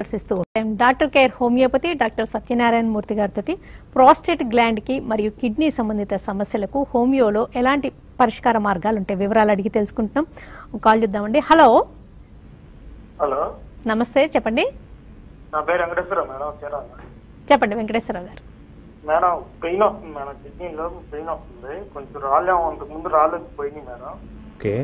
దర్శిస్తూ ఉంటాం doctor care homeopathy doctor Satyanarayana Murthy గారితో ప్రోస్టేట్ గ్లాండ్ కి మరియు కిడ్నీ సంబంధిత సమస్యలకు హోమియోలో ఎలాంటి పరిష్కార మార్గాలు ఉంటాయి వివరాలు అడిగి తెలుసుకుంటున్నాం ఒక కాల్ చూద్దామండి హలో హలో నమస్తే చెప్పండి నా పేరు వెంకటేశ్వర మేడం చీరాల చెప్పండి వెంకటేశ్వరరావు గారు మేడం పెయిన్ వస్తుంది మేడం కిడ్నీలో పెయిన్ వస్తుంది కొంచెం రాళ్ళే అంతకు ముందు రాళ్ళు పోయినాయి మేడం ఓకే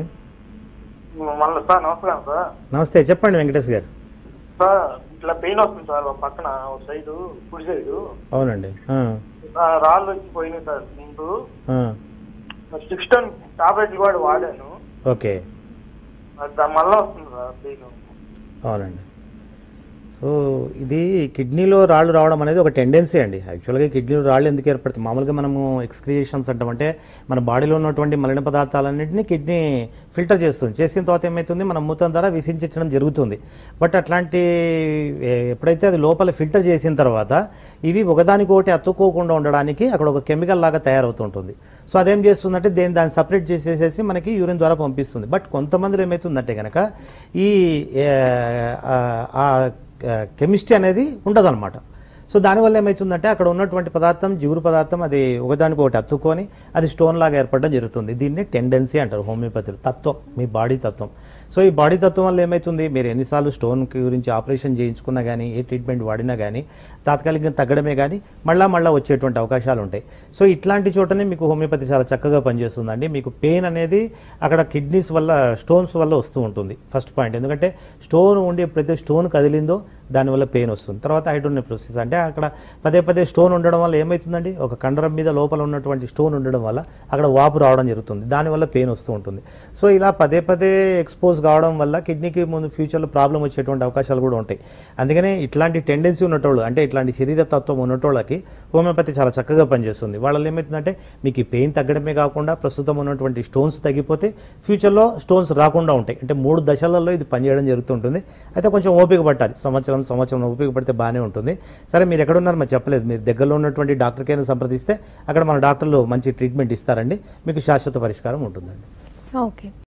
మళ్ళీ సార్ నమస్కారం సార్ నమస్తే చెప్పండి వెంకటేష్ గారు సార్ ఇట్లా పెయిన్ వస్తుంది సార్ ఒక పక్కన ఒక సైడు కుడి సైడు అవునండి ఆ, ఆ, రాళ్ళు వచ్చి పోయినాయి సార్ ముందు ఆ, సిక్స్ టన్ టాబ్లెట్లు కూడా వాడాను ఓకే అది దా- మళ్ళీ వస్తుంది సార్ పెయిన్ అవునండి సో ఇది కిడ్నీలో రాళ్ళు రావడం అనేది ఒక టెండెన్సీ అండి యాక్చువల్గా కిడ్నీలో రాళ్ళు ఎందుకు ఏర్పడతాయి మామూలుగా మనము ఎక్స్క్రియేషన్స్ అంటాం అంటే మన బాడీలో ఉన్నటువంటి మలిన పదార్థాలన్నింటినీ కిడ్నీ ఫిల్టర్ చేస్తుంది చేసిన తర్వాత ఏమవుతుంది మన మూత్రం ద్వారా విసించడం జరుగుతుంది బట్ అట్లాంటి ఏ- ఎప్పుడైతే అది లోపల ఫిల్టర్ చేసిన తర్వాత ఇవి ఒకదానికొకటి అతుక్కోకుండా ఉండడానికి అక్కడ ఒక కెమికల్ లాగా తయారవుతుంటుంది సో అదేం చేస్తుందంటే దేని దాన్ని సపరేట్ చేసేసేసి మనకి యూరిన్ ద్వారా పంపిస్తుంది బట్ కొంతమందిలో ఏమవుతుందంటే కనుక ఈ ఏ, ఆ, ఆ కెమిస్ట్రీ అనేది ఉండదన్నమాట సో దానివల్ల ఏమవుతుందంటే అక్కడ ఉన్నటువంటి పదార్థం జిగురు పదార్థం అది ఒకదానికి ఒకటి అత్తుకొని అది స్టోన్ లాగా ఏర్పడడం జరుగుతుంది దీన్ని టెండెన్సీ అంటారు హోమియోపతిలో తత్వం మీ బాడీ తత్వం సో ఈ బాడీ తత్వం వల్ల ఏమవుతుంది మీరు ఎన్నిసార్లు స్టోన్ గురించి ఆపరేషన్ చేయించుకున్నా కానీ ఏ ట్రీట్మెంట్ వాడినా కానీ తాత్కాలికంగా తగ్గడమే కానీ మళ్ళా మళ్ళీ వచ్చేటువంటి అవకాశాలు ఉంటాయి సో ఇట్లాంటి చోటనే మీకు హోమియోపతి చాలా చక్కగా పనిచేస్తుందండి మీకు పెయిన్ అనేది అక్కడ కిడ్నీస్ వల్ల స్టోన్స్ వల్ల వస్తూ ఉంటుంది ఫస్ట్ పాయింట్ ఎందుకంటే స్టోన్ ఉండి ఎప్పుడైతే స్టోన్ కదిలిందో దానివల్ల పెయిన్ వస్తుంది తర్వాత హైడ్రోనెఫ్రోసిస్ అంటే అక్కడ పదే పదే స్టోన్ ఉండడం వల్ల ఏమవుతుందండి ఒక కండరం మీద లోపల ఉన్నటువంటి స్టోన్ ఉండడం వల్ల అక్కడ వాపు రావడం జరుగుతుంది దానివల్ల పెయిన్ వస్తూ ఉంటుంది సో ఇలా పదే పదే ఎక్స్పోజ్ కావడం వల్ల కిడ్నీకి ముందు ఫ్యూచర్లో ప్రాబ్లం వచ్చేటువంటి అవకాశాలు కూడా ఉంటాయి అందుకనే ఇట్లాంటి టెండెన్సీ ఉన్నటోళ్ళు అంటే ఇట్లాంటి శరీర తత్వం ఉన్నటోళ్ళకి హోమియోపతి చాలా చక్కగా పనిచేస్తుంది వాళ్ళలో ఏమవుతుందంటే మీకు ఈ పెయిన్ తగ్గడమే కాకుండా ప్రస్తుతం ఉన్నటువంటి స్టోన్స్ తగ్గిపోతే ఫ్యూచర్లో స్టోన్స్ రాకుండా ఉంటాయి అంటే మూడు దశలలో ఇది పనిచేయడం జరుగుతుంటుంది అయితే కొంచెం ఓపిక పట్టాలి సంవత్సరం సంవత్సరం ఓపిక పడితే బాగానే ఉంటుంది సరే మీరు ఎక్కడున్నారు మరి చెప్పలేదు మీరు దగ్గరలో ఉన్నటువంటి డాక్టర్ కేంద్రం సంప్రదిస్తే అక్కడ మన డాక్టర్లు మంచి ట్రీట్మెంట్ ఇస్తారండి మీకు శాశ్వత పరిష్కారం ఉంటుందండి ఓకే